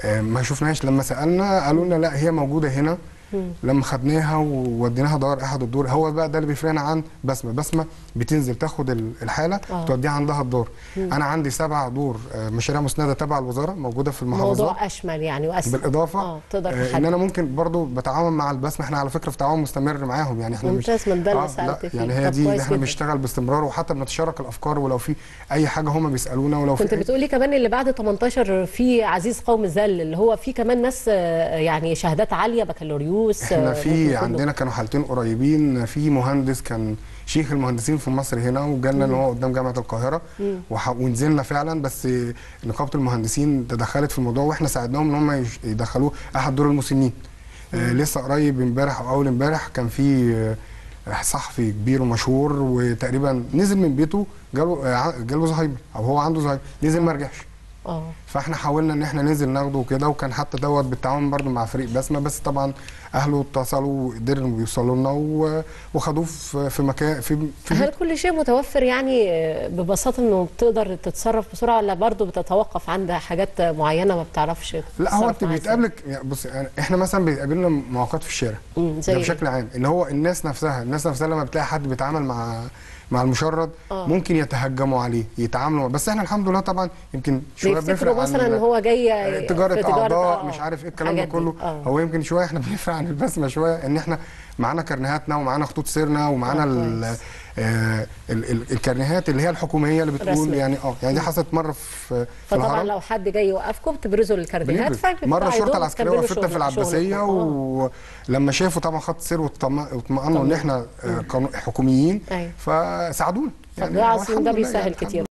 آه، ما شفناهاش لما سالنا قالوا لنا لا هي موجوده هنا لما خدناها ووديناها دار احد الدور هو بقى ده اللي بيفرقنا عن بسمه بسمه بتنزل تاخد ال- الحاله آه. توديها عندها الدار انا عندي سبع دور آه، مشاريع مسنده تبع الوزاره موجوده في المحافظات موضوع اشمل يعني واسع بالاضافه اه تقدر آه، ان تحدد انا ممكن برضو بتعاون مع البسمه احنا على فكره في تعاون مستمر معاهم يعني احنا مش ممتاز من ده اللي لا، سالت فيه يعني طب هي دي كويس اللي احنا جداً. بنشتغل باستمرار وحتى بنتشارك الافكار ولو في اي حاجه هم بيسالونا ولو كنت في أي- بتقولي كمان اللي بعد 18 في عزيز قوم الذل اللي هو في كمان ناس آه، يعني شهادات عاليه بكالوريوس احنا آه، في ممكن كله. عندنا كانوا حالتين قريبين في مهندس كان شيخ المهندسين في مصر هنا وجالنا ان هو قدام جامعه القاهره وح... ونزلنا فعلا بس نقابه المهندسين تدخلت في الموضوع واحنا ساعدناهم ان هم يش- يدخلوه احد دور المسنين آه لسه قريب امبارح او اول امبارح كان في آه، صحفي كبير ومشهور وتقريبا نزل من بيته جاله آه، ع- جاله زهايمر او هو عنده زهايمر نزل ما رجعش اه فاحنا حاولنا ان احنا ننزل ناخده وكده وكان حتى دوت بالتعاون برضو مع فريق بسمه بس طبعا اهله اتصلوا وقدروا يوصلوا لنا و- وخدوه في في مكان في في هل كل شيء متوفر يعني آه، ببساطه انه بتقدر تتصرف بسرعه ولا برضه بتتوقف عند حاجات معينه ما بتعرفش لا هو تتصرف انت معاها بيتقابلك يعني بص يعني احنا مثلا بيقابلنا معوقات في الشارع مم، زي ده إيه؟ بشكل عام اللي هو الناس نفسها الناس نفسها لما بتلاقي حد بيتعامل مع مع المشرد آه. ممكن يتهجموا عليه يتعاملوا بس احنا الحمد لله طبعا يمكن شويه بيفتكروا بنفرق عن مثلا ان هو جاي تجارة في أعضاء آه، مش عارف إيه الكلام ده الحاجات دي. كله آه. هو يمكن شوية إحنا بنفرق عن البسمة شوية إن إحنا معانا كرنيهاتنا ومعانا خطوط سيرنا ومعانا آه، ال- كويس. آه ال- ال- الكرنيهات اللي هي الحكومية اللي بتقول رسمي. يعني اه يعني دي حصلت مرة في في فطبعا الهرم لو حد جاي يوقفكم بتبرزوا الكاردينات بنبرز. فبتبقى مرة الشرطة عايزهم العسكرية تكملوا وقفتنا في شغل- العباسية شغلكم. آه. ولما شافوا طبعا خط سير واطمأ- واطمأنوا إن إحنا آه، قانو- حكوميين أيوة. فساعدونا طب يعني ده هو عظيم الحمد ده لله بيسهل يعني الحمد كتير